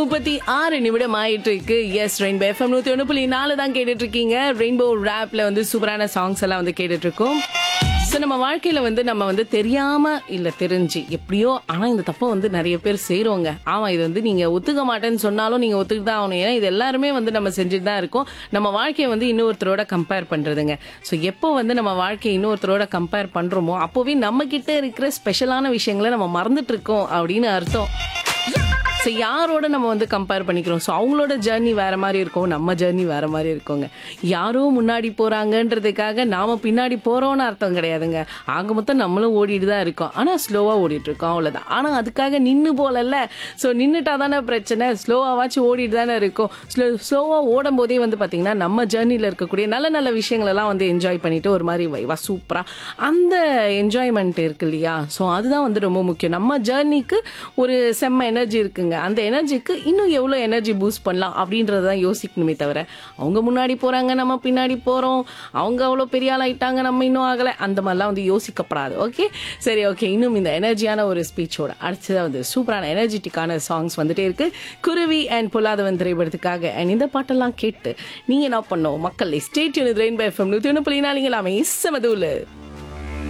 முப்பத்தி ஆறு நிமிடம் ஆயிட்டு இருக்கு எஸ் ரெயின்போ எஃப்எம் நூத்தி ஒன்று புள்ளி நாலு தான் கேட்டுட்டு இருக்கீங்க ரெயின்போ ரேப்ல வந்து சூப்பரான சாங்ஸ் எல்லாம் வந்து கேட்டுட்டு இருக்கோம் ஸோ நம்ம வாழ்க்கையில வந்து நம்ம வந்து தெரியாம இல்ல தெரிஞ்சு எப்படியோ ஆனா இந்த தப்பை வந்து நிறைய பேர் செய்றோங்க ஆமா இது வந்து நீங்க ஒத்துக்க மாட்டேன்னு சொன்னாலும் நீங்க ஒத்துக்கிட்டு தான் ஆகணும் ஏன்னா இது எல்லாருமே வந்து நம்ம செஞ்சுட்டு தான் இருக்கோம் நம்ம வாழ்க்கையை வந்து இன்னொருத்தரோட கம்பேர் பண்றதுங்க ஸோ எப்போ வந்து நம்ம வாழ்க்கையை இன்னொருத்தரோட கம்பேர் பண்றோமோ அப்போவே நம்ம கிட்ட இருக்கிற ஸ்பெஷலான விஷயங்களை நம்ம மறந்துட்டு இருக்கோம் அப்படின்னு அர்த்தம் ஸோ யாரோட நம்ம வந்து கம்பேர் பண்ணிக்கிறோம் ஸோ அவங்களோட ஜேர்னி வேற மாதிரி இருக்கும் நம்ம ஜேர்னி வேற மாதிரி இருக்குங்க யாரோ முன்னாடி போறாங்கன்றதுக்காக நாம பின்னாடி போறோம்னு அர்த்தம் கிடையாதுங்க ஆக மொத்தம் நம்மளும் ஓடிட்டு தான் இருக்கோம் ஆனால் ஸ்லோவாக ஓடிட்டு இருக்கோம் அவ்வளோதான் ஆனால் அதுக்காக நின்று போலல்ல ஸோ நின்றுட்டா தானே பிரச்சனை ஸ்லோவாவாச்சும் ஓடிட்டு தானே இருக்கும் ஸ்லோ ஸ்லோவாக ஓடும் போதே வந்து பார்த்தீங்கன்னா நம்ம ஜேர்னியில் இருக்கக்கூடிய நல்ல நல்ல விஷயங்களெல்லாம் வந்து என்ஜாய் பண்ணிட்டு ஒரு மாதிரி வைவா சூப்பராக அந்த என்ஜாய்மெண்ட் இருக்கு இல்லையா ஸோ அதுதான் வந்து ரொம்ப முக்கியம் நம்ம ஜேர்னிக்கு ஒரு செம்ம எனர்ஜி இருக்குங்க அந்த எனர்ஜிக்கு இன்னும் எவ்வளோ எனர்ஜி பூஸ்ட் பண்ணலாம் அப்படின்றத தான் யோசிக்கணுமே தவிர அவங்க முன்னாடி போகிறாங்க நம்ம பின்னாடி போகிறோம் அவங்க அவ்வளோ பெரிய ஆள் ஆயிட்டாங்க நம்ம இன்னும் ஆகலை அந்த மாதிரிலாம் வந்து யோசிக்கப்படாது ஓகே சரி ஓகே இன்னும் இந்த எனர்ஜியான ஒரு ஸ்பீச்சோட அடுத்ததாக வந்து சூப்பரான எனர்ஜெட்டிக்கான சாங்ஸ் வந்துட்டே இருக்கு குருவி அண்ட் பொல்லாதவன் திரைப்படத்துக்காக அண்ட் இந்த பாட்டெல்லாம் கேட்டு நீங்கள் என்ன பண்ணோம் மக்கள் state unit rainbow FM நூற்றி ஒன்று புள்ளி நாளிங்களாமே செமதூலு